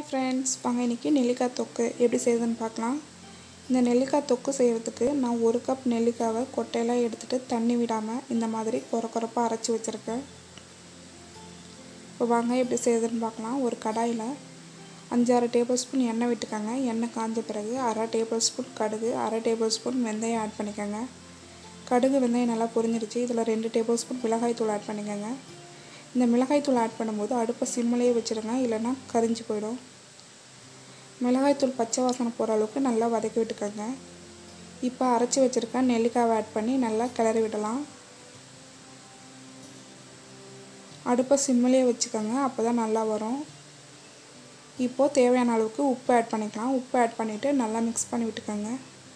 friends வாங்க இன்றைக்கி நெல்லிக்காய் தொக்கு எப்படி செய்யுதுன்னு பார்க்கலாம் இந்த நெல்லிக்காய் தொக்கு செய்கிறதுக்கு நான் ஒரு கப் நெல்லிக்காவை கொட்டையெல்லாம் எடுத்துகிட்டு தண்ணி விடாமல் இந்த மாதிரி குறை குறைப்பாக அரைச்சி வச்சுருக்கேன் இப்போ வாங்க எப்படி செய்யுதுன்னு பார்க்கலாம் ஒரு கடாயில் அஞ்சாறு டேபிள் ஸ்பூன் எண்ணெய் விட்டுக்கோங்க எண்ணெய் காஞ்ச பிறகு அரை டேபிள் ஸ்பூன் கடுகு அரை டேபிள் ஸ்பூன் வெந்தயம் ஆட் பண்ணிக்கோங்க கடுகு வெந்தயம் நல்லா பொரிஞ்சிருச்சு இதில் ரெண்டு டேபிள் ஸ்பூன் மிளகாய் தூள் ஆட் பண்ணிக்கோங்க இந்த மிளகாய் தூள் ஆட் பண்ணும்போது அடுப்பை சிம்மிலேயே வச்சுருங்க இல்லைன்னா கரிஞ்சு போயிடும் மிளகாய் தூள் பச்சை வாசனை போகிற அளவுக்கு நல்லா வதக்கி விட்டுக்கோங்க இப்போ அரைச்சி வச்சுருக்க நெல்லிக்காவை ஆட் பண்ணி நல்லா கிளறி விடலாம் அடுப்பை சிம்மிலேயே வச்சுக்கோங்க அப்போ தான் நல்லா வரும் இப்போது தேவையான அளவுக்கு உப்பு ஆட் பண்ணிக்கலாம் உப்பு ஆட் பண்ணிவிட்டு நல்லா மிக்ஸ் பண்ணி விட்டுக்கோங்க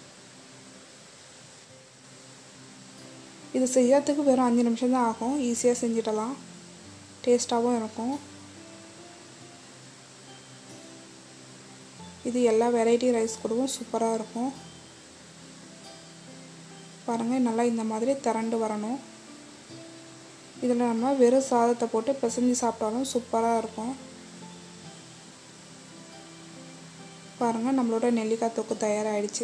இது செய்யறதுக்கு வெறும் அஞ்சு நிமிஷம் தான் ஆகும் ஈஸியாக செஞ்சிடலாம் டேஸ்ட்டாகவும் இருக்கும் இது எல்லா வெரைட்டி ரைஸ் கூடவும் சூப்பராக இருக்கும் பாருங்கள் நல்லா இந்த மாதிரி திரண்டு வரணும் இதில் நம்ம வெறும் சாதத்தை போட்டு பிசைஞ்சு சாப்பிட்டாலும் சூப்பராக இருக்கும் பாருங்கள் நம்மளோட நெல்லிக்காய் தொக்கு தயாராகிடுச்சு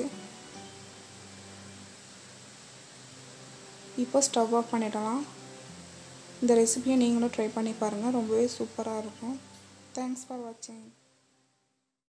இப்போ ஸ்டவ் ஆஃப் பண்ணிடலாம் இந்த ரெசிபியை நீங்களும் ட்ரை பண்ணி பாருங்கள் ரொம்பவே சூப்பராக இருக்கும் தேங்க்ஸ் ஃபார் வாட்சிங்